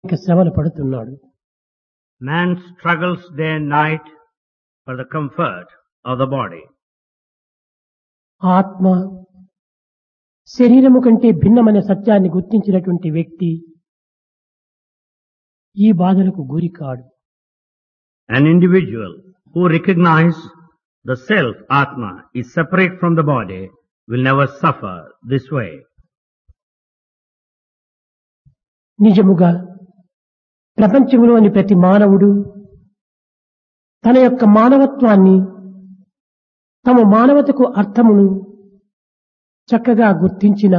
ఇక శ్రమలు పడుతున్నాడు Man struggles day and night for the comfort of the body. ఆత్మ శరీరము కంటే భిన్నమైన సత్యాన్ని గుర్తించినటువంటి వ్యక్తి ఈ బాధలకు గురి కాడు An individual who recognizes the self, Atma, is separate from the body will never suffer this way. నిజముగా ప్రపంచంలోని ప్రతి మానవుడు తన యొక్క మానవత్వాన్ని తమ మానవతకు అర్థమును చక్కగా గుర్తించిన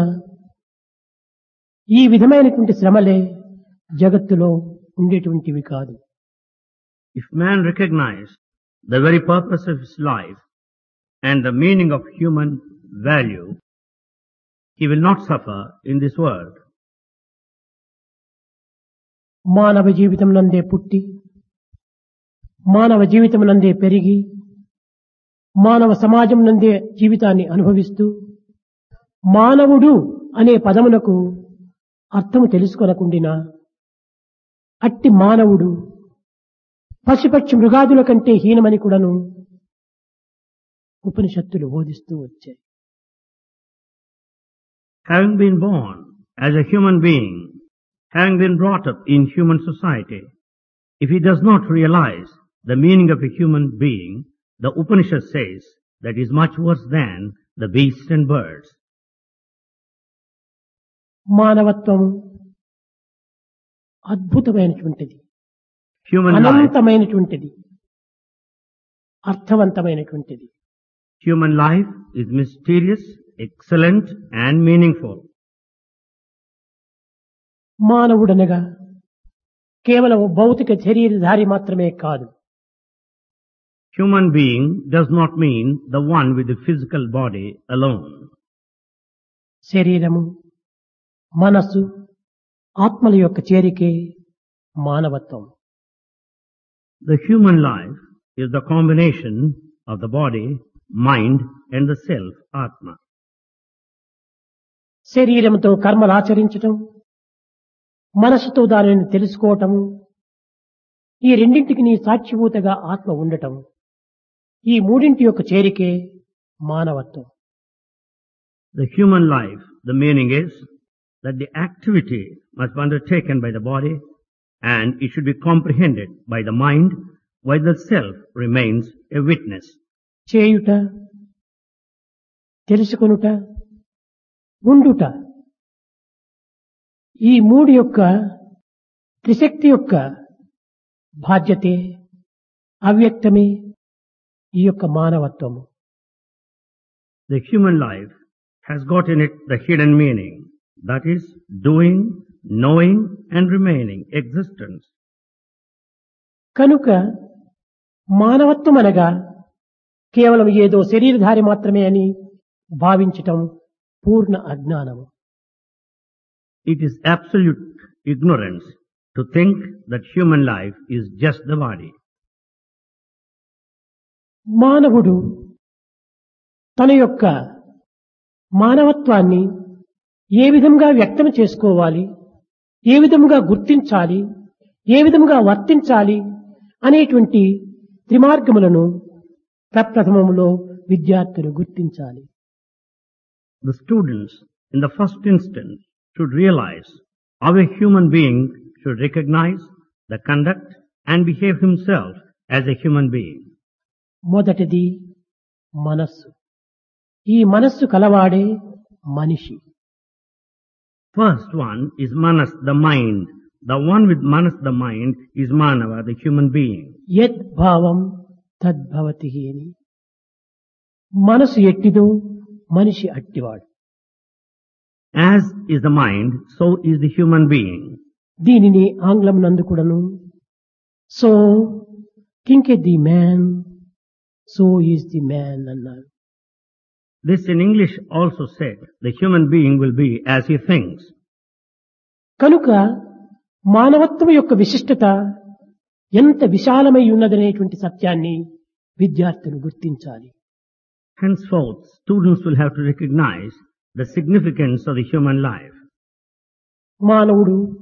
ఈ విధమైనటువంటి శ్రమలే జగత్తులో ఉండేటువంటివి కాదు If man recognizes the very purpose of his life and the meaning of human value, he will not suffer in this world. మానవ జీవితం నందే పుట్టి మానవ జీవితం నందే పెరిగి మానవ సమాజం నందే జీవితాన్ని అనుభవిస్తూ మానవుడు అనే పదమునకు అర్థము తెలుసుకొనకుండినా అట్టి మానవుడు పశుపక్షి మృగాదుల కంటే హీనమని కూడాను ఉపనిషత్తులు బోధిస్తూ వచ్చాయి Having been born as a human being, having been brought up in human society, if he does not realize the meaning of a human being, the Upanishad says that is much worse than the beasts and birds. మానవత్వము అద్భుతమైనటువంటిది Human life, అనంతమైనటువంటిది అర్థవంతమైనటువంటిది human life is mysterious, excellent and meaningful. మానవుడనగా కేవలం భౌతిక శరీరధారి మాత్రమే కాదు Human being does not mean the one with the physical body alone. శరీరము మనస్సు ఆత్మల యొక్క చేరికే మానవత్వం The human life is the combination of the body, mind and the self, Atma. శరీరంతో కర్మలు ఆచరించటం మనసుతో దానిని తెలుసుకోవటము ఈ రెండింటికి నీ సాక్షిభూతగా ఆత్మ ఉండటం ఈ మూడింటి యొక్క చేరికే మానవత్వం The human life, the meaning is that the activity must be undertaken by the body and it should be comprehended by the mind while the self remains a witness. చేయుట తెలుసుకొనుట ఉండుట ఈ మూడు యొక్క త్రిశక్తి యొక్క బాధ్యతే అవ్యక్తమే ఈ యొక్క మానవత్వము The human life has got in it the hidden meaning, that is doing, knowing and remaining existence. కనుక మానవత్వం అనగా కేవలం ఏదో శరీరధారి మాత్రమే అని భావించటం పూర్ణ అజ్ఞానము It is absolute ignorance to think that human life is just the body. మానవుడు తన యొక్క మానవత్వాన్ని ఏ విధంగా వ్యక్తం చేసుకోవాలి ఏ విధంగా గుర్తించాలి ఏ విధంగా వర్తించాలి అనేటువంటి త్రిమార్గములను ప్రప్రథమములో విద్యార్థులు గుర్తించాలి The students, in the first instance, should realize how a human being should recognize the conduct and behave himself as a human being. మొదటిది మనస్సు ఈ మనస్సు కలవాడే మనిషి First one is Manas, the mind. The one with Manas, the mind, is Manava, the human being. యద్భావం తద్భవతి అని మనసు ఎట్టిదో మనిషి అట్టివాడు As is the mind, so is the human being. దీనిని ఆంగ్లం నందు కూడాను so think at the man so is the man అన్నారు This in English also said, the human being will be as he thinks. కనుక మానవత్వం యొక్క విశిష్టత ఎంత విశాలమై ఉన్నదనేటువంటి సత్యాన్ని విద్యార్థులు గుర్తించాలి Henceforth, students will have to recognize the significance of the human life. మానవుడు